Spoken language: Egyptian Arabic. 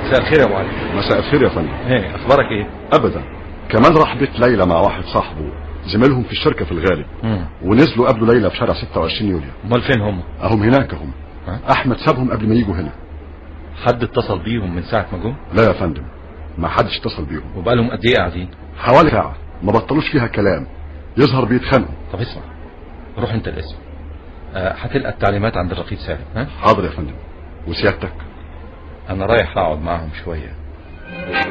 مساء الخير يا ابو علي مساء الخير يا فندم ايه اخبارك ايه ابدا كمان راح بيت ليلى مع واحد صاحبه زميلهم في الشركه في الغالب مم. ونزلوا قابلوا ليلى في شارع 26 يوليو امال فين هم اهم هناك هم ها؟ احمد سابهم قبل ما يجوا هنا حد اتصل بيهم من ساعه ما جم لا يا فندم ما حدش اتصل بيهم وبقالهم قد ايه قاعدين حوالي ساعه ما بطلوش فيها كلام يظهر بيتخانقوا طب اسمع روح انت الاسم آه، هتلقى التعليمات عند الرقيب سالم ها حاضر يا فندم وسيادتك انا رايح اقعد معاهم شويه